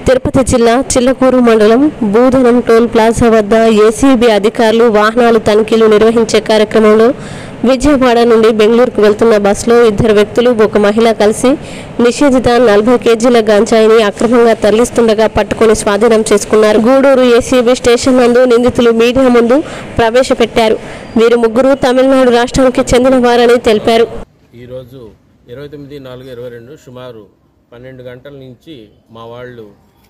తిరుపతి జిల్లా చిల్లకూరు మండలం Budanam toll plaza వద్ద ఏసీబీ అధికారులు వాహనాలు తనిఖీలు నిర్వహించే కార్యక్రమంలో విజయవాడ నుండి బెంగళూరుకు వెళ్తున్న బస్సులో ఇద్దరు వ్యక్తులు ఒక మహిళ కలిసి నిషేధిత నలభై కేజీల గంజాయిని అక్రమంగా తరలిస్తుండగా పట్టుకొని స్వాధీనం చేసుకున్నారు గూడూరు ఏసీబీ స్టేషన్ నందు నిందితులు మీడియా ముందు ప్రవేశపెట్టారు వీరు ముగ్గురు తమిళనాడు రాష్ట్రానికి చెందిన వారని తెలిపారు ఈరోజు ఇరవై తొమ్మిది నాలుగు ఇరవై రెండు సుమారు పన్నెండు గంటల నుంచి మా వాళ్ళు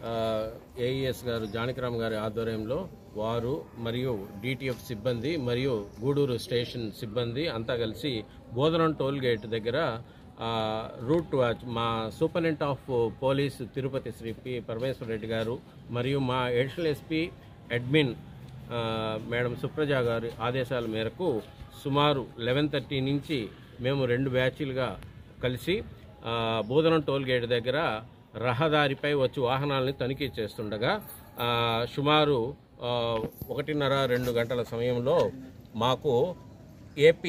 ఏఈఎస్ గారు జానకిరామ్ గారి ఆధ్వర్యంలో వారు మరియు డిటిఎఫ్ సిబ్బంది మరియు గూడూరు స్టేషన్ సిబ్బంది అంతా కలిసి బోధనం టోల్ గేట్ దగ్గర ఆ, రూట్ వాచ్ మా superintendent of police Tirupati Shri P Parameswara Reddy garu మరియు మా ఎడిషనల్ ఎస్పీ అడ్మిన్ ఆ, మేడం సుప్రజ గారి ఆదేశాల మేరకు సుమారు లెవెన్ థర్టీ నుంచి మేము రెండు బ్యాచ్లుగా కలిసి ఆ, బోధనం టోల్ గేట్ దగ్గర రహదారిపై వచ్చి వాహనాలని తనిఖీ చేస్తుండగా ఆ, సుమారు ఆ, ఒకటిన్నర రెండు గంటల సమయంలో మాకు ఏపీ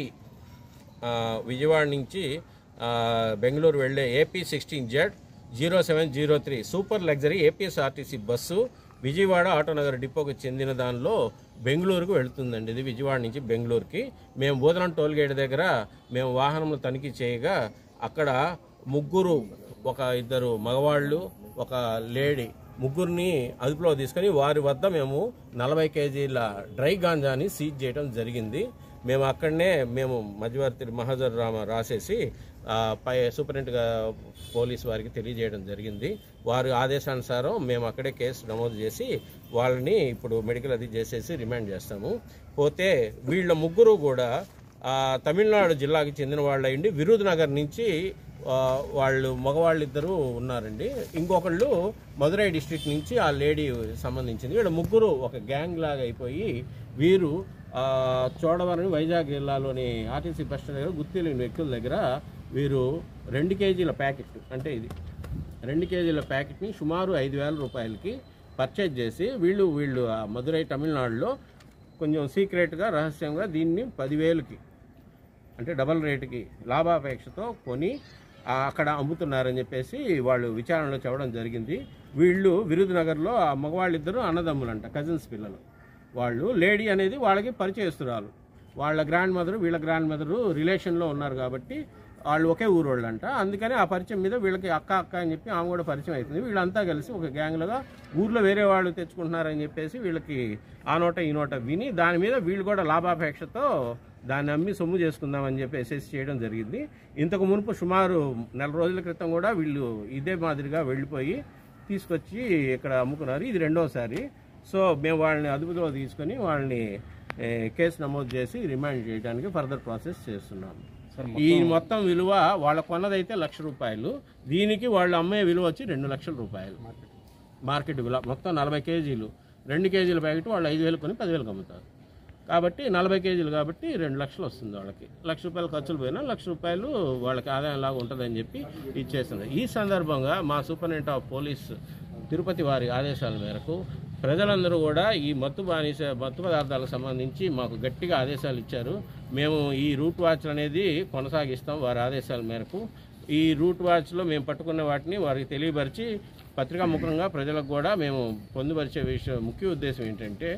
ఆ, విజయవాడ నుంచి ఆ, బెంగళూరు వెళ్ళే AP sixteen Z zero seven zero three super luxury APSRTC bus Vijayawada Autonagar డిపోకి చెందిన దానిలో బెంగళూరుకు వెళుతుందండి ఇది విజయవాడ నుంచి బెంగళూరుకి మేము బోధనం టోల్ గేట్ దగ్గర మేము వాహనంలో తనిఖీ చేయగా అక్కడ ముగ్గురు ఒక ఇద్దరు మగవాళ్ళు ఒక లేడీ ముగ్గురిని అదుపులో తీసుకొని వారి వద్ద మేము నలభై కేజీల డ్రై గాంజాని సీజ్ చేయడం జరిగింది మేము అక్కడనే మేము మధ్యవర్తి మహజర్ రామ రాసేసి ఆ, పై సూపరింటెండెంట్గా పోలీస్ వారికి తెలియజేయడం జరిగింది వారి ఆదేశానుసారం మేము అక్కడే కేసు నమోదు చేసి వాళ్ళని ఇప్పుడు మెడికల్ అది చేసేసి రిమాండ్ చేస్తాము పోతే వీళ్ళ ముగ్గురు కూడా ఆ, తమిళనాడు జిల్లాకి చెందిన వాళ్ళు అయ్యండి విరుద్ నగర్ నుంచి ఆ, వాళ్ళు మగవాళ్ళిద్దరూ ఉన్నారండి ఇంకొకళ్ళు మదురై డిస్ట్రిక్ట్ నుంచి ఆ లేడీ సంబంధించింది వీళ్ళ ముగ్గురు ఒక గ్యాంగ్ లాగా అయిపోయి వీరు ఆ, చోడవరం వైజాగ్ జిల్లాలోని ఆర్టీసీ బస్ స్టాండ్ దగ్గర గుర్తిలేని వ్యక్తుల దగ్గర వీరు రెండు కేజీల ప్యాకెట్ అంటే ఇది రెండు కేజీల ప్యాకెట్ని సుమారు ఐదు వేల రూపాయలకి పర్చేజ్ చేసి వీళ్ళు వీళ్ళు ఆ మదురై తమిళనాడులో కొంచెం సీక్రెట్గా రహస్యంగా దీన్ని పదివేలకి అంటే డబల్ రేటుకి లాభాపేక్షతో కొని ఆ, అక్కడ అమ్ముతున్నారని చెప్పేసి వాళ్ళు విచారణలో చెప్పడం జరిగింది వీళ్ళు విరుదునగర్లో ఆ మగవాళ్ళిద్దరూ అన్నదమ్ములంట కజిన్స్ పిల్లలు వాళ్ళు లేడీ అనేది వాళ్ళకి పరిచయస్తురాలు వాళ్ళ గ్రాండ్ మదర్ వీళ్ళ గ్రాండ్ మదరు రిలేషన్లో ఉన్నారు కాబట్టి వాళ్ళు ఒకే ఊరు వాళ్ళంట అందుకని ఆ పరిచయం మీద వీళ్ళకి అక్క అక్క అని చెప్పి ఆమె కూడా పరిచయం అవుతుంది వీళ్ళంతా కలిసి ఒక గ్యాంగ్లుగా ఊర్లో వేరే వాళ్ళు తెచ్చుకుంటున్నారని చెప్పేసి వీళ్ళకి ఆ నోట ఈ నోట విని దాని మీద వీళ్ళు కూడా లాభాపేక్షతో దాన్ని అమ్మి సొమ్ము చేసుకుందామని చెప్పేసి చేయడం జరిగింది ఇంతకు మునుపు సుమారు నెల రోజుల క్రితం కూడా వీళ్ళు ఇదే మాదిరిగా వెళ్ళిపోయి తీసుకొచ్చి ఇక్కడ అమ్ముకున్నారు ఇది రెండోసారి సో మేము వాళ్ళని అదుపులో తీసుకొని వాళ్ళని ఏ, కేసు నమోదు చేసి రిమాండ్ చేయడానికి ఫర్దర్ ప్రాసెస్ చేస్తున్నాము ఈ మొత్తం విలువ వాళ్ళ కొన్నదైతే లక్ష రూపాయలు దీనికి వాళ్ళు అమ్మే విలువ వచ్చి రెండు లక్షల రూపాయలు మార్కెట్ విలువ మొత్తం నలభై కేజీలు రెండు కేజీల ప్యాకెట్ వాళ్ళు ఐదు వేలు కొని పదివేలకు అమ్ముతారు కాబట్టి నలభై కేజీలు కాబట్టి రెండు లక్షలు వస్తుంది వాళ్ళకి లక్ష రూపాయలు ఖర్చులు పోయినా లక్ష రూపాయలు వాళ్ళకి ఆదాయం లాగా ఉంటుందని చెప్పి ఇచ్చేస్తుంది ఈ సందర్భంగా మా సూపరింటెండెంట్ ఆఫ్ పోలీస్ తిరుపతి వారి ఆదేశాల మేరకు ప్రజలందరూ కూడా ఈ మత్తు బానిస మత్తు పదార్థాలకు సంబంధించి మాకు గట్టిగా ఆదేశాలు ఇచ్చారు మేము ఈ రూట్ వాచ్ అనేది కొనసాగిస్తాం వారి ఆదేశాల మేరకు ఈ రూట్ వాచ్లో మేము పట్టుకున్న వాటిని వారికి తెలియపరిచి పత్రికాముఖంగా ప్రజలకు కూడా మేము పొందుపరిచే విషయం ముఖ్య ఉద్దేశం ఏంటంటే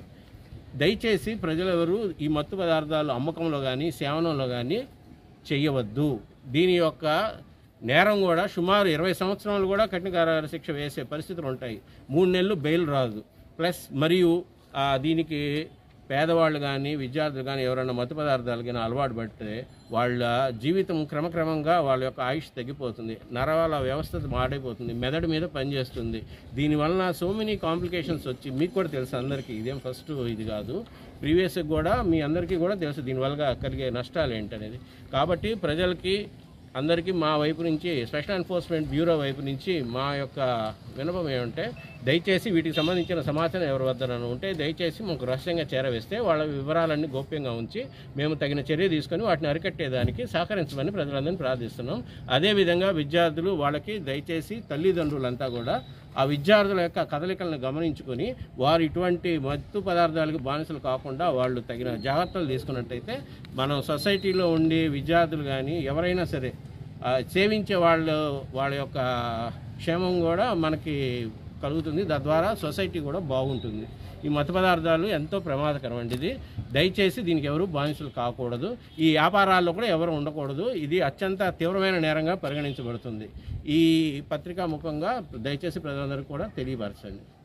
దయచేసి ప్రజలెవరూ ఈ మత్తు పదార్థాలు అమ్మకంలో కానీ సేవనంలో కానీ చేయవద్దు దీని యొక్క నేరం కూడా సుమారు ఇరవై సంవత్సరాలు కూడా కఠిన కారాగార శిక్ష వేసే పరిస్థితులు ఉంటాయి మూడు నెలలు బెయిల్ రాదు ప్లస్ మరియు ఆ, దీనికి పేదవాళ్ళు కానీ విద్యార్థులు కానీ ఎవరైనా మత్తు పదార్థాలు కానీ అలవాటు పడితే వాళ్ళ జీవితం క్రమక్రమంగా వాళ్ళ యొక్క ఆయుష్ తగ్గిపోతుంది నరవాల వ్యవస్థ మాడైపోతుంది మెదడు మీద పనిచేస్తుంది దీనివలన సో మెనీ కాంప్లికేషన్స్ వచ్చి మీకు కూడా తెలుసు అందరికీ ఇదేం ఫస్ట్ ఇది కాదు ప్రీవియస్గా కూడా మీ అందరికీ కూడా తెలుసు దీనివల్ల కలిగే నష్టాలు ఏంటనేది కాబట్టి ప్రజలకి అందరికీ మా వైపు నుంచి స్పెషల్ ఎన్ఫోర్స్మెంట్ బ్యూరో వైపు నుంచి మా యొక్క వినపం ఏమంటే దయచేసి వీటికి సంబంధించిన సమాచారం ఎవరి వద్ద ఉంటే దయచేసి మాకు రహస్యంగా చేరవేస్తే వాళ్ళ వివరాలన్నీ గోప్యంగా ఉంచి మేము తగిన చర్య తీసుకొని వాటిని అరికట్టేదానికి సహకరించమని ప్రజలందరినీ ప్రార్థిస్తున్నాం అదేవిధంగా విద్యార్థులు వాళ్ళకి దయచేసి తల్లిదండ్రులంతా కూడా ఆ విద్యార్థుల యొక్క కదలికలను గమనించుకొని వారు ఇటువంటి మత్తు పదార్థాలకు బానిసలు కాకుండా వాళ్ళు తగిన జాగ్రత్తలు తీసుకున్నట్టయితే మనం సొసైటీలో ఉండే విద్యార్థులు కానీ ఎవరైనా సరే ఆ, సేవించే వాళ్ళు వాళ్ళ యొక్క క్షేమం కూడా మనకి కలుగుతుంది తద్వారా సొసైటీ కూడా బాగుంటుంది ఈ మత పదార్థాలు ఎంతో ప్రమాదకరం అండి ఇది దయచేసి దీనికి ఎవరు బానిసలు కాకూడదు ఈ వ్యాపారాల్లో కూడా ఎవరు ఉండకూడదు ఇది అత్యంత తీవ్రమైన నేరంగా పరిగణించబడుతుంది ఈ పత్రికా ముఖంగా దయచేసి ప్రజలందరికీ కూడా తెలియపరచండి